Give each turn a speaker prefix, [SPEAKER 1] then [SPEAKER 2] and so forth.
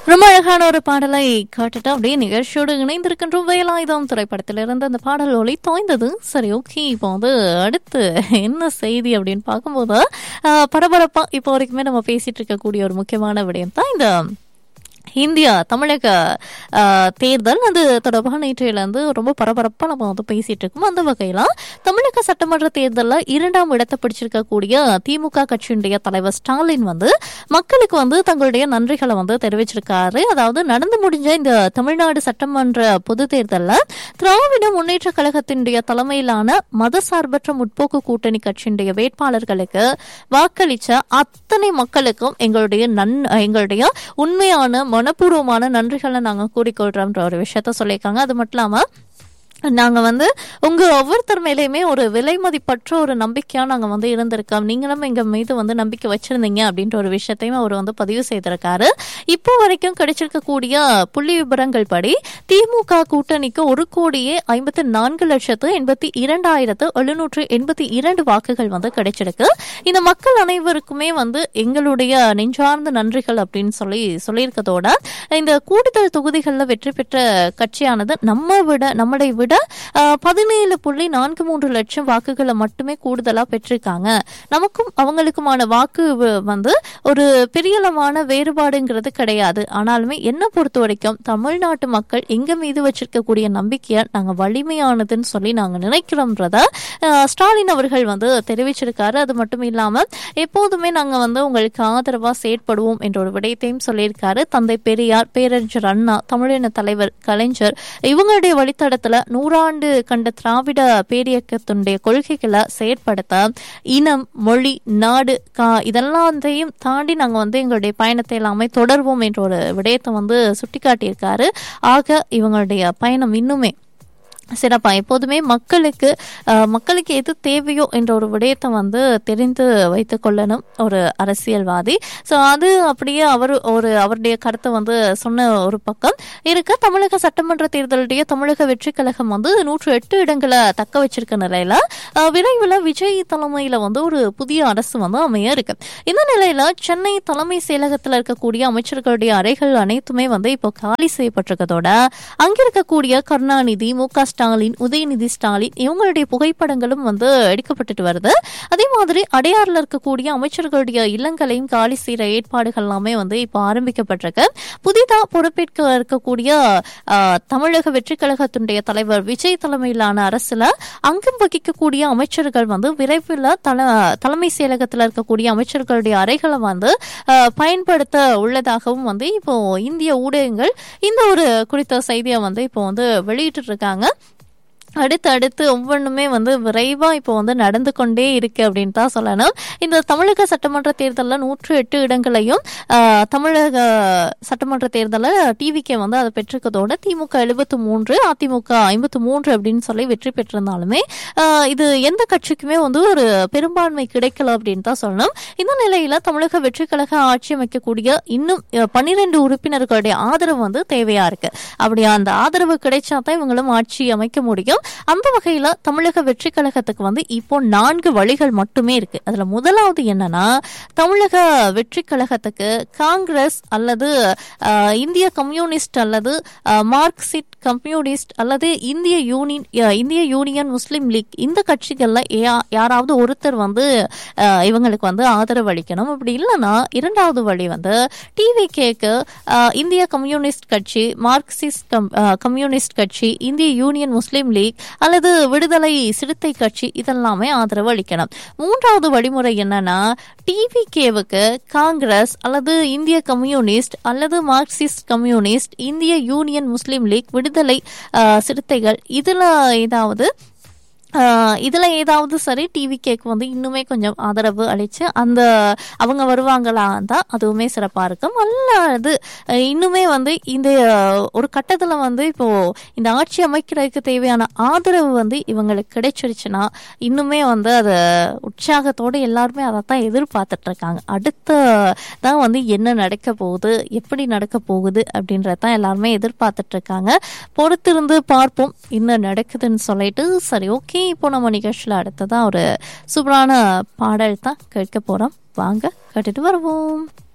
[SPEAKER 1] ரொம்ப அழகான ஒரு பாடலை கேட்டுட்டு அப்படியே நிகழ்ச்சியோடு இணைந்திருக்கின்றோம் வேலாயுதம் திரைப்படத்திலிருந்து அந்த பாடல் ஒளி தோய்ந்தது சரி ஓகே இப்போ வந்து அடுத்து என்ன செய்தி அப்படின்னு பார்க்கும்போது ஆஹ், பரபரப்பா இப்போ வரைக்குமே நம்ம பேசிட்டு இருக்கக்கூடிய ஒரு முக்கியமான விடயம் தான் இந்த இந்தியா தமிழக ஆஹ், தேர்தல் அது தொடர்பாக நேற்றையிலேருந்து ரொம்ப பரபரப்பாக நம்ம வந்து பேசிட்டு இருக்கோம் அந்த வகையில் தமிழக சட்டமன்ற தேர்தலில் இரண்டாம் இடத்தை பிடிச்சிருக்கக்கூடிய திமுக கட்சியினுடைய தலைவர் ஸ்டாலின் வந்து மக்களுக்கு வந்து தங்களுடைய நன்றிகளை வந்து தெரிவிச்சிருக்காரு அதாவது நடந்து முடிஞ்ச இந்த தமிழ்நாடு சட்டமன்ற பொது தேர்தலில் திராவிட முன்னேற்ற கழகத்தினுடைய தலைமையிலான மதசார்பற்ற முற்போக்கு கூட்டணி கட்சியினுடைய வேட்பாளர்களுக்கு வாக்களிச்ச அத்தனை மக்களுக்கும் எங்களுடைய நன் எங்களுடைய உண்மையான மனப்பூர்வமான நன்றிகளை நாங்கள் கூறிக்கொள்றோம்ன்ற ஒரு விஷயத்த சொல்லியிருக்காங்க அது மட்டும் இல்லாமல் நாங்கள் வந்து உங்கள் ஒவ்வொருத்தர் மேலேயுமே ஒரு விலை மதிப்பற்ற ஒரு நம்பிக்கையாக நாங்கள் வந்து இருந்திருக்கோம் நீங்களும் எங்கள் மீது வந்து நம்பிக்கை வச்சுருந்தீங்க அப்படின்ற ஒரு விஷயத்தையும் அவர் வந்து பதிவு செய்திருக்காரு இப்போ வரைக்கும் கிடைச்சிருக்கக்கூடிய புள்ளி விவரங்கள் படி திமுக கூட்டணிக்கு ஒரு கோடியே ஐம்பத்தி நான்கு லட்சத்து எண்பத்தி இரண்டாயிரத்து எழுநூற்று எண்பத்தி இரண்டு வாக்குகள் வந்து கிடைச்சிருக்கு இந்த மக்கள் அனைவருக்குமே வந்து எங்களுடைய நெஞ்சார்ந்த நன்றிகள் அப்படின்னு சொல்லி சொல்லியிருக்கதோட இந்த கூடுதல் தொகுதிகளில் வெற்றி பெற்ற கட்சியானது நம்ம விட நம்மளை விட பதினேழு புள்ளி நான்கு மூன்று லட்சம் வாக்குகளை மட்டுமே கூடுதலா பெற்றிருக்காங்க நமக்கும் அவங்களுக்குமான வாக்கு வ- வந்து ஒரு பெரியளவான வேறுபாடுங்கிறது கிடையாது ஆனாலுமே என்ன பொறுத்த வரைக்கும் தமிழ்நாட்டு மக்கள் எங்க மீது வச்சிருக்கக்கூடிய நம்பிக்கையை நாங்க வலிமையானதுன்னு சொல்லி நாங்க நினைக்கிறோம்ன்றத அஹ், ஸ்டாலின் அவர்கள் வந்து தெரிவிச்சிருக்காரு அது மட்டும் இல்லாம எப்போதுமே நாங்க வந்து உங்களுக்கு ஆதரவா செயற்படுவோம் என்ற ஒரு விடயத்தையும் சொல்லியிருக்காரு தந்தை பெரியார் பேரறிஞர் அண்ணா தமிழின தலைவர் கலைஞர் இவங்களுடைய வழித்தடத்துல நூறாண்டு கண்ட திராவிட பேரியக்கத்தினுடைய கொள்கைகளை செயற்படுத்த இனம் மொழி நாடு கா இதெல்லாத்தையும் தாண்டி நாங்க வந்து எங்களுடைய பயணத்தை எல்லாமே தொடர்வோம் என்ற ஒரு விடயத்தை வந்து சுட்டிக்காட்டியிருக்காரு ஆக இவங்களுடைய பயணம் இன்னுமே சிறப்பா எப்போதுமே மக்களுக்கு அஹ், மக்களுக்கு எது தேவையோ என்ற ஒரு விடயத்தை வந்து தெரிந்து வைத்துக் கொள்ளணும் ஒரு அரசியல்வாதி ஸோ அது அப்படியே அவர் ஒரு அவருடைய கருத்தை வந்து சொன்ன ஒரு பக்கம் இருக்க தமிழக சட்டமன்ற தேர்தலுடைய தமிழக வெற்றி கழகம் வந்து நூற்று எட்டு இடங்களை தக்க வச்சிருக்க நிலையில அஹ், விரைவில் விஜய் தலைமையில வந்து ஒரு புதிய அரசு வந்து அமைய இருக்கு இந்த நிலையில சென்னை தலைமை செயலகத்தில் இருக்கக்கூடிய அமைச்சர்களுடைய அறைகள் அனைத்துமே வந்து இப்போ காலி செய்யப்பட்டிருக்கதோட அங்க இருக்கக்கூடிய கருணாநிதி மு க ஸ்டாலின் உதயநிதி ஸ்டாலின் இவங்களுடைய புகைப்படங்களும் வந்து எடுக்கப்பட்டுட்டு வருது அதே மாதிரி அடையாறுல இருக்கக்கூடிய அமைச்சர்களுடைய இல்லங்களையும் காலி செய்யற ஏற்பாடுகள் எல்லாமே வந்து இப்போ ஆரம்பிக்கப்பட்டிருக்கு புதிதா பொறுப்பேற்க இருக்கக்கூடிய ஆஹ், தமிழக வெற்றி கழகத்தினுடைய தலைவர் விஜய் தலைமையிலான அரசுல அங்கம் வகிக்கக்கூடிய அமைச்சர்கள் வந்து விரைவில் தல தலைமை செயலகத்தில் இருக்கக்கூடிய அமைச்சர்களுடைய அறைகளை வந்து ஆஹ், பயன்படுத்த உள்ளதாகவும் வந்து இப்போ இந்திய ஊடகங்கள் இந்த ஒரு குறித்த செய்தியை வந்து இப்போ வந்து வெளியிட்டு இருக்காங்க அடுத்து அடுத்து ஒவ்வொன்றுமே வந்து விரைவாக இப்போ வந்து நடந்து கொண்டே இருக்கு அப்படின்னு தான் சொல்லணும் இந்த தமிழக சட்டமன்ற தேர்தலில் நூற்று எட்டு இடங்களையும் ஆஹ், தமிழக சட்டமன்ற தேர்தலில் டிவிகே வந்து அதை பெற்றிருக்கதோட திமுக எழுபத்து மூன்று அதிமுக ஐம்பத்து மூன்று அப்படின்னு சொல்லி வெற்றி பெற்றிருந்தாலுமே ஆஹ், இது எந்த கட்சிக்குமே வந்து ஒரு பெரும்பான்மை கிடைக்கல அப்படின்னு தான் சொல்லணும் இந்த நிலையில தமிழக வெற்றி கழக ஆட்சி அமைக்கக்கூடிய இன்னும் பன்னிரெண்டு உறுப்பினர்களுடைய ஆதரவு வந்து தேவையா இருக்கு அப்படி அந்த ஆதரவு கிடைச்சா தான் இவங்களும் ஆட்சி அமைக்க முடியும் அந்த வகையில தமிழக வெற்றி கழகத்துக்கு வந்து இப்போ நான்கு வழிகள் மட்டுமே இருக்கு அதுல முதலாவது என்னன்னா தமிழக வெற்றி கழகத்துக்கு காங்கிரஸ் அல்லது ஆஹ், இந்திய கம்யூனிஸ்ட் அல்லது ஆஹ், மார்க்சிஸ்ட் கம்யூனிஸ்ட் அல்லது இந்திய யூனியன் அஹ், இந்திய யூனியன் முஸ்லீம் லீக் இந்த கட்சிகள்ல யா- யாராவது ஒருத்தர் வந்து ஆஹ், இவங்களுக்கு வந்து ஆதரவு அளிக்கணும் அப்படி இல்லைன்னா இரண்டாவது வழி வந்து டிவிகேக்கு இந்திய கம்யூனிஸ்ட் கட்சி மார்க்சிஸ்ட் கம்- ஆஹ், கம்யூனிஸ்ட் கட்சி இந்திய யூனியன் முஸ்லீம் லீக் அல்லது விடுதலை சிறுத்தை கட்சி இதெல்லாமே ஆதரவு அளிக்கணும் மூன்றாவது வழிமுறை என்னன்னா டிவிகேவுக்கு காங்கிரஸ் அல்லது இந்திய கம்யூனிஸ்ட் அல்லது மார்க்சிஸ்ட் கம்யூனிஸ்ட் இந்திய யூனியன் முஸ்லீம் லீக் விடுதலை ஆஹ், சிறுத்தைகள் இதுல ஏதாவது ஆஹ் இதுல ஏதாவது சரி டிவி கேக்கு வந்து இன்னுமே கொஞ்சம் ஆதரவு அளிச்சு அந்த அவங்க வருவாங்களா தான் அதுவுமே சிறப்பா இருக்கும் அல்லது அஹ் இன்னுமே வந்து இந்த அஹ், ஒரு கட்டத்துல வந்து இப்போ இந்த ஆட்சி அமைக்கிறதுக்கு தேவையான ஆதரவு வந்து இவங்களுக்கு கிடைச்சிருச்சுன்னா இன்னுமே வந்து அதை உற்சாகத்தோட எல்லாருமே அதை தான் எதிர்பார்த்துட்டு இருக்காங்க அடுத்த தான் வந்து என்ன நடக்க போகுது எப்படி நடக்க போகுது அப்படின்றத தான் எல்லாருமே எதிர்பார்த்துட்டு இருக்காங்க பொறுத்திருந்து பார்ப்போம் என்ன நடக்குதுன்னு சொல்லிட்டு சரி ஓகே இப்போ நம்ம நிகழ்ச்சியில் அடுத்ததான் ஒரு சூப்பரான பாடல் தான் கேட்க போறோம் வாங்க கேட்டுட்டு வருவோம்